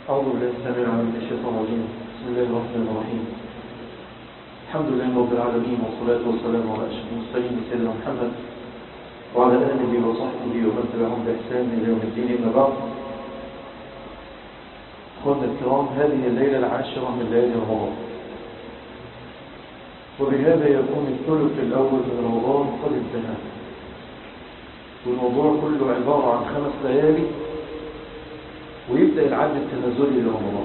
أعوذ بالله السميع العليم من الشيطان الرجيم بسم الله الرحمن الرحيم الحمد لله رب العالمين والصلاة والسلام على أشرف المرسلين سيدنا محمد وعلى آله وصحبه ومن تبعهم بإحسان إلى يوم الدين أما بعد أخواننا الكرام هذه الليلة العاشرة من ليالي رمضان وبهذا يكون الثلث الأول من رمضان قد انتهى والموضوع كله عبارة عن خمس ليالي ويبدأ العد التنازلي لرمضان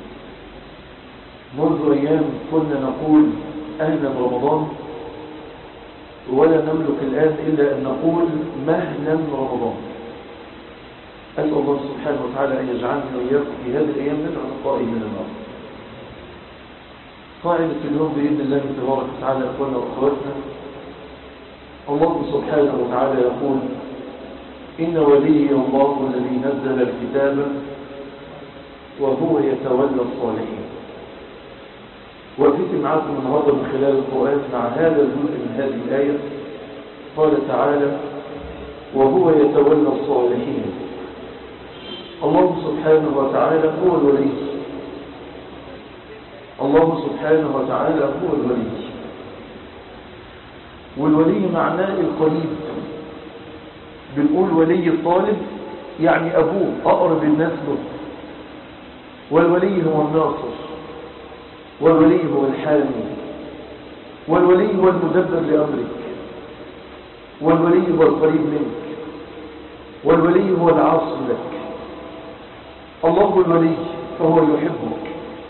منذ أيام كنا نقول أهلا رمضان ولا نملك الآن إلا أن نقول مهلا رمضان أسأل الله سبحانه وتعالى أن يجعلنا وإياكم في هذه الأيام من عتقائه من النار قاعدة اليوم بإذن الله تبارك وتعالى أخوانا وأخواتنا الله سبحانه وتعالى يقول إن ولي الله الذي نزل الكتاب وهو يتولى الصالحين وفيت معكم النهارده من خلال القرآن مع هذا الجزء من هذه الآية قال تعالى وهو يتولى الصالحين الله سبحانه وتعالى هو الولي الله سبحانه وتعالى هو الولي والولي معناه القريب بنقول ولي الطالب يعني أبوه أقرب الناس له والولي هو الناصر والولي هو الحامي والولي هو المدبر لأمرك والولي هو القريب منك والولي هو العاصم لك الله الولي فهو يحبك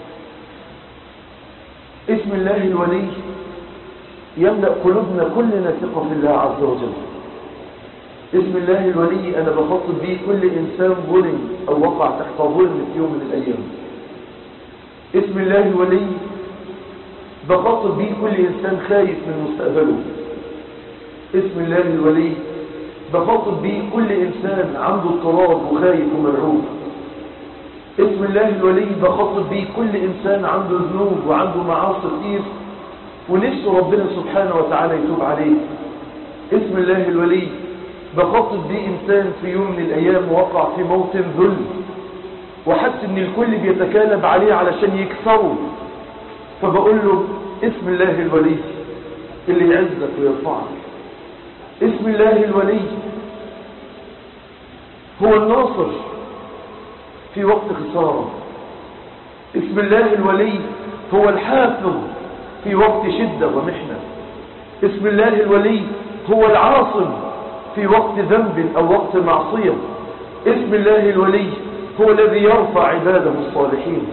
اسم الله الولي يملأ قلوبنا كلنا ثقة في الله عز وجل اسم الله الولي أنا بخاطب به كل إنسان ظلم أو وقع تحت ظلم في يوم من الأيام اسم الله الولي بخاطب به كل إنسان خايف من مستقبله اسم الله الولي بخاطب به كل إنسان عنده اضطراب وخايف ومرعوب اسم الله الولي بخاطب به كل إنسان عنده ذنوب وعنده معاصي كتير ونفسه ربنا سبحانه وتعالى يتوب عليه اسم الله الولي بخاطب به إنسان في يوم من الأيام وقع في موطن ذل وحس ان الكل بيتكالب عليه علشان يكسره فبقول له اسم الله الولي اللي يعزك ويرفعك اسم الله الولي هو الناصر في وقت خسارة اسم الله الولي هو الحافظ في وقت شدة ومحنة اسم الله الولي هو العاصم في وقت ذنب أو وقت معصية اسم الله الولي هو الذي يرفع عباده الصالحين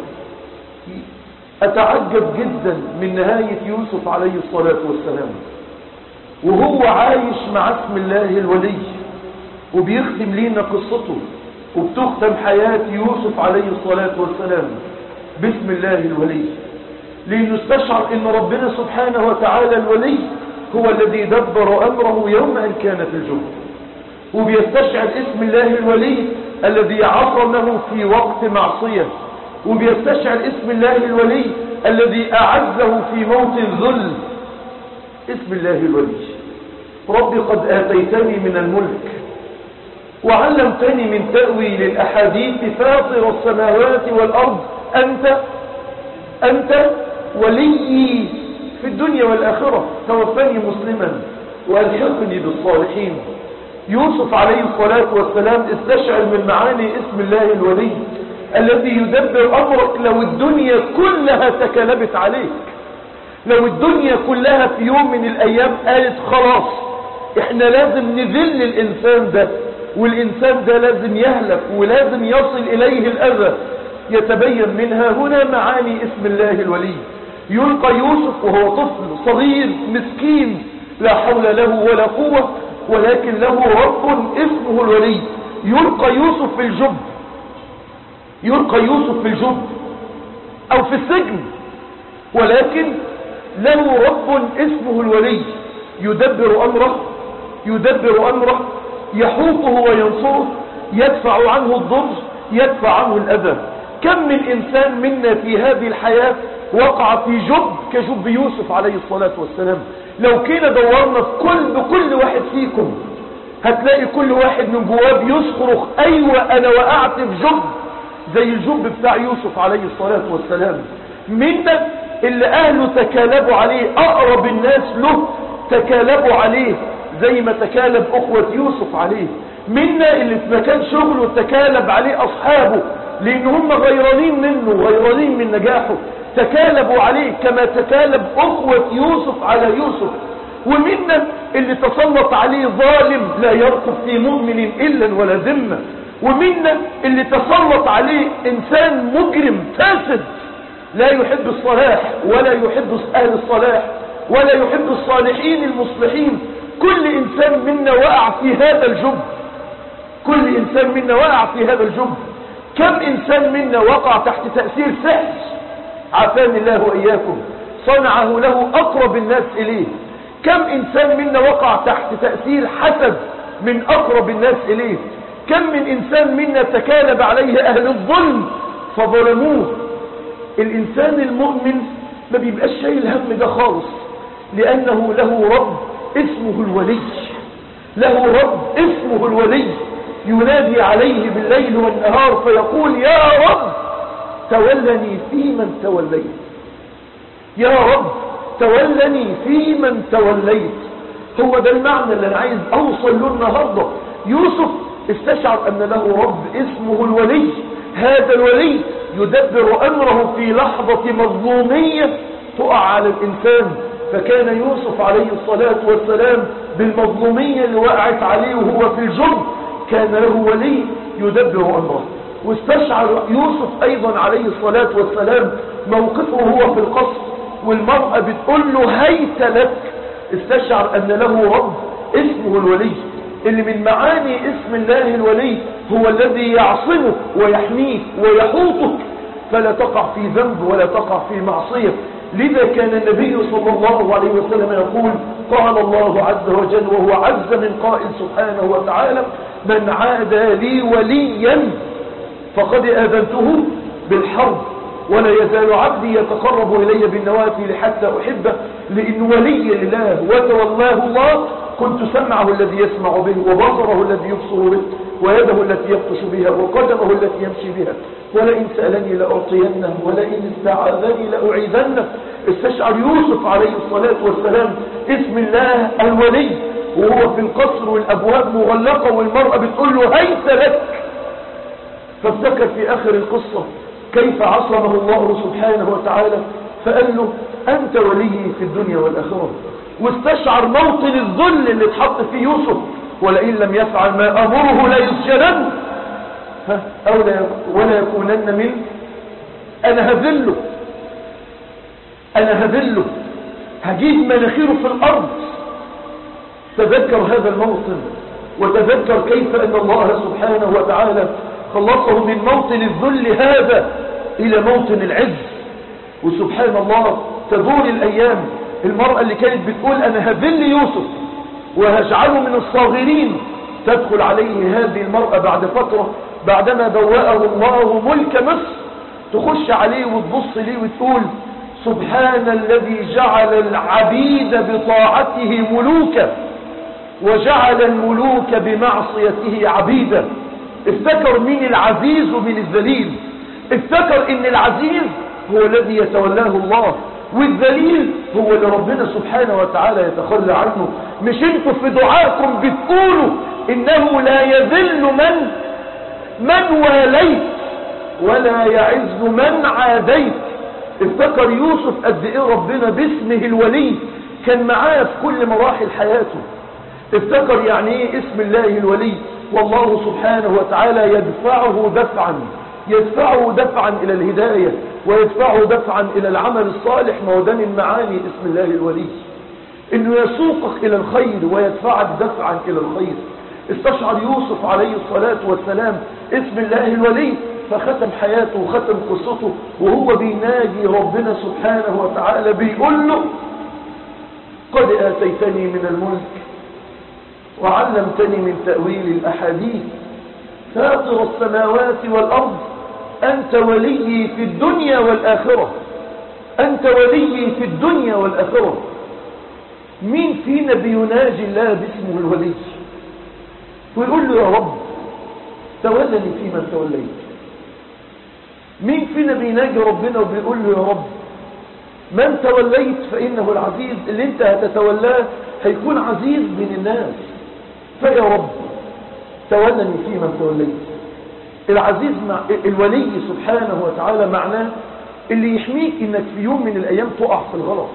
أتعجب جدا من نهاية يوسف عليه الصلاة والسلام وهو عايش مع اسم الله الولي وبيختم لينا قصته وبتختم حياة يوسف عليه الصلاة والسلام باسم الله الولي لنستشعر ان ربنا سبحانه وتعالى الولي هو الذي دبر أمره يوم أن كان في الجب وبيستشعر اسم الله الولي الذي عصمه في وقت معصية وبيستشعر اسم الله الولي الذي أعزه في موت الذل اسم الله الولي رب قد آتيتني من الملك وعلمتني من تأويل الأحاديث فاطر السماوات والأرض أنت أنت ولي في الدنيا والآخرة توفني مسلما وألحقني بالصالحين يوسف عليه الصلاة والسلام استشعر من معاني اسم الله الولي الذي يدبر أمرك لو الدنيا كلها تكلبت عليك لو الدنيا كلها في يوم من الأيام قالت خلاص احنا لازم نذل الإنسان ده والإنسان ده لازم يهلك ولازم يصل إليه الأذى يتبين منها هنا معاني اسم الله الولي يلقى يوسف وهو طفل صغير مسكين لا حول له ولا قوة ولكن له رب اسمه الولي يلقى يوسف في الجب يلقى يوسف في الجب او في السجن ولكن له رب اسمه الولي يدبر امره يدبر امره يحوطه وينصره يدفع عنه الضر يدفع عنه الاذى كم من انسان منا في هذه الحياة وقع في جب كجب يوسف عليه الصلاة والسلام لو كنا دورنا في كل بكل واحد فيكم هتلاقي كل واحد من جواه بيصرخ ايوه انا وقعت في جب زي الجب بتاع يوسف عليه الصلاة والسلام منا اللي أهله تكالبوا عليه أقرب الناس له تكالبوا عليه زي ما تكالب أخوة يوسف عليه منا اللي في مكان شغله تكالب عليه أصحابه لأن هم غيرانين منه غيرانين من نجاحه تكالبوا عليه كما تكالب أخوة يوسف على يوسف ومنا اللي تسلط عليه ظالم لا يرقب في مؤمن إلا ولا ذمة ومنا اللي تسلط عليه إنسان مجرم فاسد لا يحب الصلاح ولا يحب أهل الصلاح ولا يحب الصالحين المصلحين كل إنسان منا وقع في هذا الجب كل إنسان منا وقع في هذا الجب كم إنسان منا وقع تحت تأثير سحر عافاني الله وإياكم صنعه له أقرب الناس إليه كم إنسان منا وقع تحت تأثير حسد من أقرب الناس إليه كم من إنسان منا تكالب عليه أهل الظلم فظلموه الإنسان المؤمن ما بيبقاش شايل هم ده خالص لأنه له رب اسمه الولي له رب اسمه الولي ينادي عليه بالليل والنهار فيقول يا رب تولني في من توليت يا رب تولني في من توليت هو ده المعنى اللي انا عايز اوصل له النهارده يوسف استشعر ان له رب اسمه الولي هذا الولي يدبر امره في لحظة مظلومية تقع على الانسان فكان يوسف عليه الصلاة والسلام بالمظلومية اللي وقعت عليه وهو في الجرم كان له ولي يدبر امره واستشعر يوسف ايضا عليه الصلاة والسلام موقفه هو في القصر والمرأة بتقول له هيت لك استشعر ان له رب اسمه الولي اللي من معاني اسم الله الولي هو الذي يعصمك ويحميك ويحوطك فلا تقع في ذنب ولا تقع في معصية لذا كان النبي صلى الله عليه وسلم يقول قال الله عز وجل وهو عز من قائل سبحانه وتعالى من عادى لي وليا فقد آذنته بالحرب ولا يزال عبدي يتقرب إلي بالنوافل حتى أحبه لأن ولي لله وتولاه الله كنت سمعه الذي يسمع به وبصره الذي يبصر به ويده التي يبطش بها وقدمه التي يمشي بها ولئن سألني لأعطينه ولئن استعاذني لأعيذنه استشعر يوسف عليه الصلاة والسلام اسم الله الولي وهو في القصر والأبواب مغلقة والمرأة بتقول له هيت لك فافتكر في آخر القصة كيف عصمه الله سبحانه وتعالى فقال له أنت ولي في الدنيا والآخرة واستشعر موطن الذل اللي اتحط فيه يوسف ولئن لم يفعل ما أمره لا يسجنن أو لا ولا يكونن من أنا هذله أنا هذله هجيب مناخيره في الأرض تذكر هذا الموطن وتذكر كيف أن الله سبحانه وتعالى خلصه من موطن الذل هذا إلى موطن العز وسبحان الله تدور الأيام المرأة اللي كانت بتقول أنا هذل يوسف وهجعله من الصاغرين تدخل عليه هذه المرأة بعد فترة بعدما بوأه الله ملك مصر تخش عليه وتبص ليه وتقول سبحان الذي جعل العبيد بطاعته ملوكا وجعل الملوك بمعصيته عبيدا افتكر مين العزيز ومين الذليل افتكر ان العزيز هو الذي يتولاه الله والذليل هو اللي ربنا سبحانه وتعالى يتخلى عنه مش انتوا في دعائكم بتقولوا انه لا يذل من من واليت ولا يعز من عاديت افتكر يوسف قد ايه ربنا باسمه الولي كان معاه في كل مراحل حياته افتكر يعني ايه اسم الله الولي والله سبحانه وتعالى يدفعه دفعا يدفعه دفعا الى الهداية ويدفعه دفعا الى العمل الصالح ما هو ده من معاني اسم الله الولي انه يسوقك الى الخير ويدفعك دفعا الى الخير استشعر يوسف عليه الصلاة والسلام اسم الله الولي فختم حياته وختم قصته وهو بيناجي ربنا سبحانه وتعالى بيقول له قد آتيتني من الملك وعلمتني من تأويل الأحاديث فاطر السماوات والأرض أنت ولي في الدنيا والآخرة أنت ولي في الدنيا والآخرة مين فينا بيناجي الله باسمه الولي ويقول له يا رب تولني فيمن توليت مين فينا بيناجي ربنا وبيقول له يا رب من توليت فإنه العزيز اللي انت هتتولاه هيكون عزيز بين الناس فيا رب تولني في من توليت العزيز مع الولي سبحانه وتعالى معناه اللي يحميك انك في يوم من الايام تقع في الغلط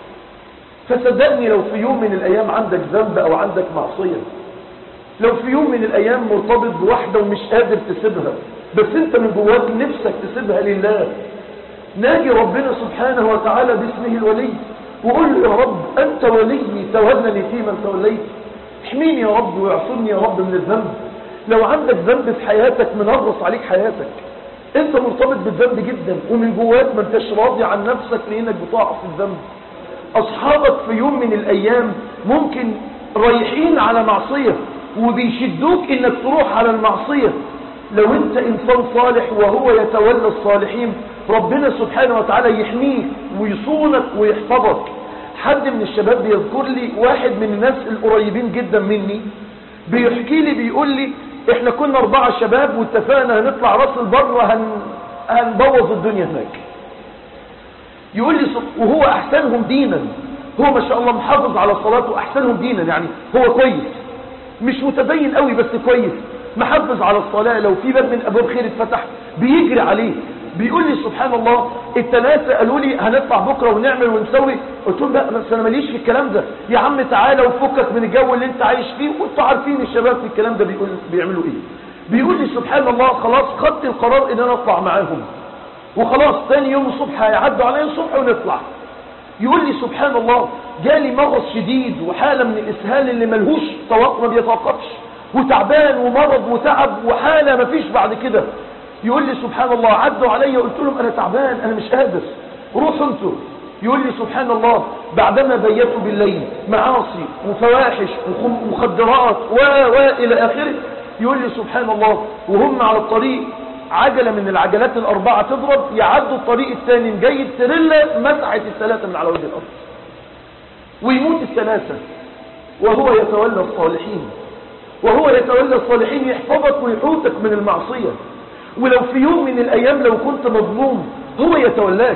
فصدقني لو في يوم من الايام عندك ذنب او عندك معصية لو في يوم من الايام مرتبط بواحدة ومش قادر تسيبها بس انت من جواك نفسك تسيبها لله ناجي ربنا سبحانه وتعالى باسمه الولي وقول له يا رب انت ولي تولني في من توليت احميني يا رب ويعصمني يا رب من الذنب لو عندك ذنب في حياتك منغص عليك حياتك انت مرتبط بالذنب جدا ومن جواك ما انتش راضي عن نفسك لانك بتقع في الذنب اصحابك في يوم من الايام ممكن رايحين على معصية وبيشدوك انك تروح على المعصية لو انت انسان صالح وهو يتولى الصالحين ربنا سبحانه وتعالى يحميك ويصونك ويحفظك حد من الشباب بيذكر لي واحد من الناس القريبين جدا مني بيحكي لي بيقول لي احنا كنا اربعة شباب واتفقنا هنطلع راس البر هن... هنبوظ الدنيا هناك يقول لي وهو احسنهم دينا هو ما شاء الله محافظ على صلاته احسنهم دينا يعني هو كويس مش متدين قوي بس كويس محافظ على الصلاة لو في باب من ابواب خير اتفتح بيجري عليه بيقول لي سبحان الله الثلاثة قالوا لي هنطلع بكرة ونعمل ونسوي قلت لهم لا بس انا ماليش في الكلام ده يا عم تعالى وفكك من الجو اللي انت عايش فيه وانتوا عارفين الشباب في الكلام ده بيقول بيعملوا ايه بيقول لي سبحان الله خلاص خدت القرار ان انا اطلع معاهم وخلاص تاني يوم الصبح هيعدوا عليا الصبح ونطلع يقول لي سبحان الله جالي مغص شديد وحالة من الاسهال اللي ملهوش توقف ما بيتوقفش وتعبان ومرض وتعب وحالة ما فيش بعد كده يقول لي سبحان الله عدوا عليا قلت لهم انا تعبان انا مش قادر روحوا انتوا يقول لي سبحان الله بعدما بيتوا بالليل معاصي وفواحش ومخدرات و و الى اخره يقول لي سبحان الله وهم على الطريق عجلة من العجلات الاربعة تضرب يعدوا الطريق الثاني جاي التريلا مسحت الثلاثة من على وجه الارض ويموت الثلاثة وهو يتولى الصالحين وهو يتولى الصالحين يحفظك ويحوتك من المعصية ولو في يوم من الأيام لو كنت مظلوم هو يتولاك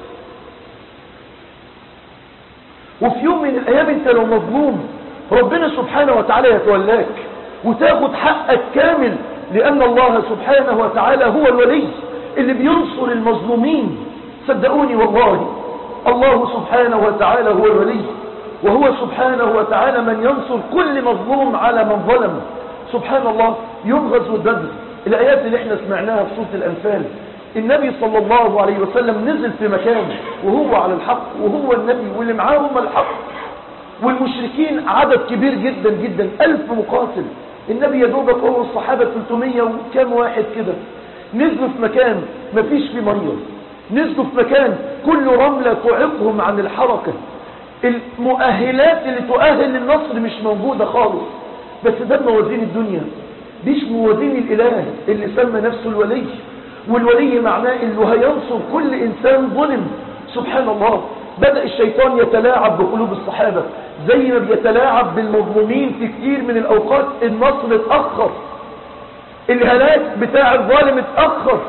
وفي يوم من الأيام انت لو مظلوم ربنا سبحانه وتعالى يتولاك وتاخد حقك كامل لأن الله سبحانه وتعالى هو الولي اللي بينصر المظلومين صدقوني والله الله سبحانه وتعالى هو الولي وهو سبحانه وتعالى من ينصر كل مظلوم على من ظلم سبحان الله يوم غزوة بدر الآيات اللي احنا سمعناها في سورة الأنفال النبي صلى الله عليه وسلم نزل في مكان وهو على الحق وهو النبي واللي معاه هم الحق والمشركين عدد كبير جدا جدا ألف مقاتل النبي يدوبك هو الصحابة 300 وكام واحد كده نزلوا في مكان مفيش فيه مية نزلوا في مكان كل رملة تعقهم عن الحركة المؤهلات اللي تؤهل للنصر مش موجودة خالص بس ده موازين الدنيا ديش موازين الإله اللي سمى نفسه الولي والولي معناه انه هينصر كل انسان ظلم سبحان الله بدأ الشيطان يتلاعب بقلوب الصحابة زي ما بيتلاعب بالمظلومين في كتير من الأوقات النصر اتأخر الهلاك بتاع الظالم اتأخر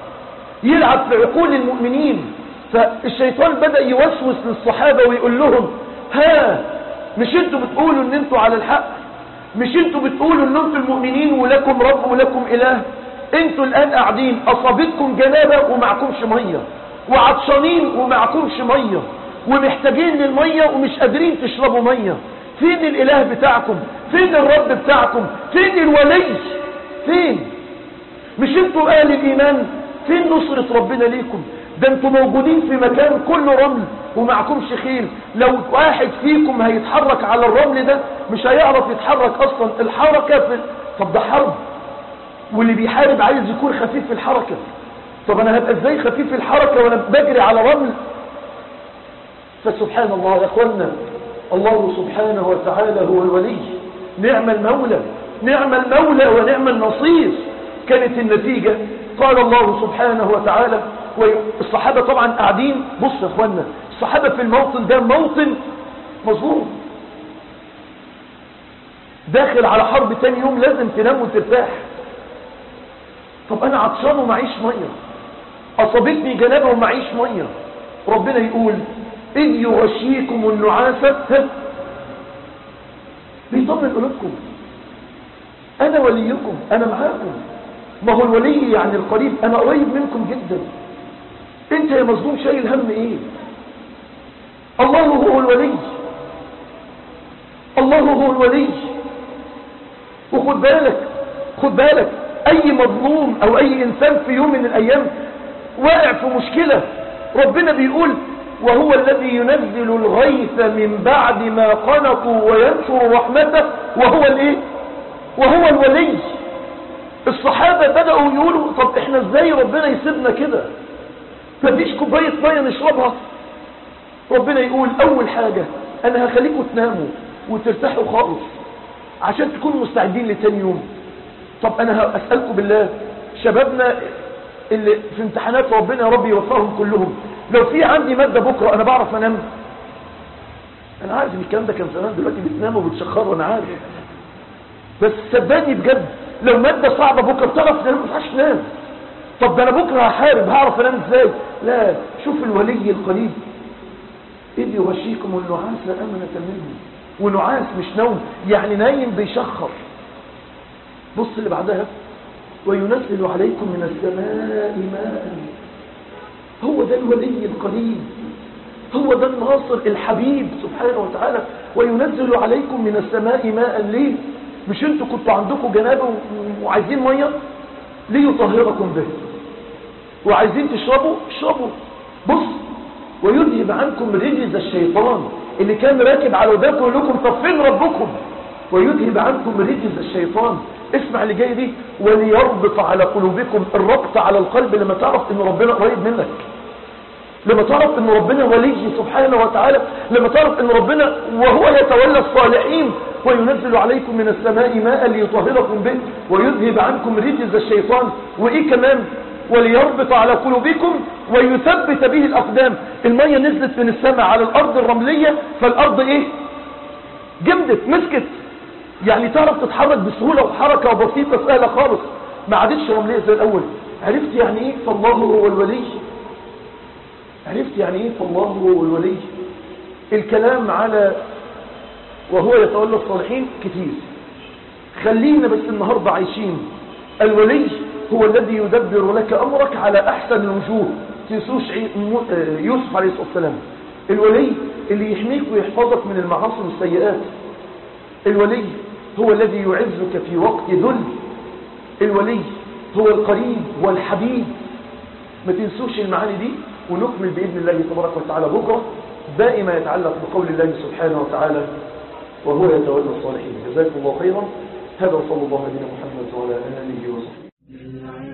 يلعب في عقول المؤمنين فالشيطان بدأ يوسوس للصحابة ويقول لهم ها مش انتوا بتقولوا ان انتوا على الحق مش انتوا بتقولوا ان انتوا المؤمنين ولكم رب ولكم اله انتوا الان قاعدين اصابتكم جنابة ومعكمش مية وعطشانين ومعكمش مية ومحتاجين للمية ومش قادرين تشربوا مية فين الاله بتاعكم فين الرب بتاعكم فين الولي فين مش انتوا اهل الايمان فين نصرة ربنا ليكم ده انتوا موجودين في مكان كله رمل ومعكمش خيل لو واحد فيكم هيتحرك على الرمل ده مش هيعرف يتحرك اصلا الحركة في طب ده حرب واللي بيحارب عايز يكون خفيف في الحركة طب انا هبقى ازاي خفيف في الحركة وانا بجري على رمل فسبحان الله يا اخوانا الله سبحانه وتعالى هو الولي نعم المولى نعم المولى ونعم النصير كانت النتيجة قال الله سبحانه وتعالى والصحابة طبعا قاعدين بص يا اخوانا الصحابة في الموطن ده موطن مظلوم داخل على حرب تاني يوم لازم تنام وترتاح طب انا عطشان ومعيش ميه أصابتني جنابة ومعيش مية ربنا يقول إذ يغشيكم النعاسة بيطمن قلوبكم أنا وليكم أنا معاكم ما هو الولي يعني القريب أنا قريب منكم جدا أنت يا مظلوم شايل هم إيه الله هو الولي الله هو الولي وخد بالك خد بالك أي مظلوم أو أي إنسان في يوم من الأيام واقع في مشكلة ربنا بيقول وهو الذي ينزل الغيث من بعد ما قنطوا وينشر رحمته وهو الايه وهو الولي الصحابة بدأوا يقولوا طب احنا ازاي ربنا يسيبنا كده مفيش كوباية مية نشربها ربنا يقول اول حاجة انا هخليكم تناموا وترتاحوا خالص عشان تكونوا مستعدين لتاني يوم طب انا اسألكم بالله شبابنا اللي في امتحانات ربنا يا رب يوفقهم كلهم لو في عندي مادة بكرة انا بعرف انام انا عارف ان الكلام ده كان زمان دلوقتي بتنام وبتشخر انا عارف بس صدقني بجد لو مادة صعبة بكرة بتعرف تنام ما تعرفش تنام طب ده انا بكرة هحارب هعرف انام ازاي لا شوف الولي القريب اذ يغشيكم النعاس امنة منه ونعاس مش نوم يعني نايم بيشخر بص اللي بعدها وينزل عليكم من السماء ماء هو ده الولي القريب هو ده الناصر الحبيب سبحانه وتعالى وينزل عليكم من السماء ماء ليه مش انتوا كنتوا عندكم جنابه وعايزين ميه ليه يطهركم به وعايزين تشربوا اشربوا بص ويذهب عنكم رجز الشيطان اللي كان راكب على وداكم يقول لكم طب فين ربكم ويذهب عنكم رجز الشيطان اسمع اللي جاي دي وليربط على قلوبكم الربط على القلب لما تعرف ان ربنا قريب منك لما تعرف ان ربنا ولي سبحانه وتعالى لما تعرف ان ربنا وهو يتولى الصالحين وينزل عليكم من السماء ماء ليطهركم به ويذهب عنكم رجز الشيطان وايه كمان وليربط على قلوبكم ويثبت به الاقدام المية نزلت من السماء على الارض الرملية فالارض ايه جمدت مسكت يعني تعرف تتحرك بسهولة وحركة بسيطة سهلة خالص ما عادتش رملية زي الاول عرفت يعني ايه فالله هو الولي عرفت يعني ايه فالله هو الولي الكلام على وهو يتولى الصالحين كتير خلينا بس النهاردة عايشين الولي هو الذي يدبر لك أمرك على أحسن الوجوه تنسوش يوسف عليه الصلاة والسلام الولي اللي يحميك ويحفظك من المعاصي والسيئات الولي هو الذي يعزك في وقت ذل الولي هو القريب والحبيب ما تنسوش المعاني دي ونكمل بإذن الله تبارك وتعالى بكرة باقي ما يتعلق بقول الله سبحانه وتعالى وهو يتولى الصالحين جزاكم الله خيرا هذا صلى الله عليه محمد وعلى آله وصحبه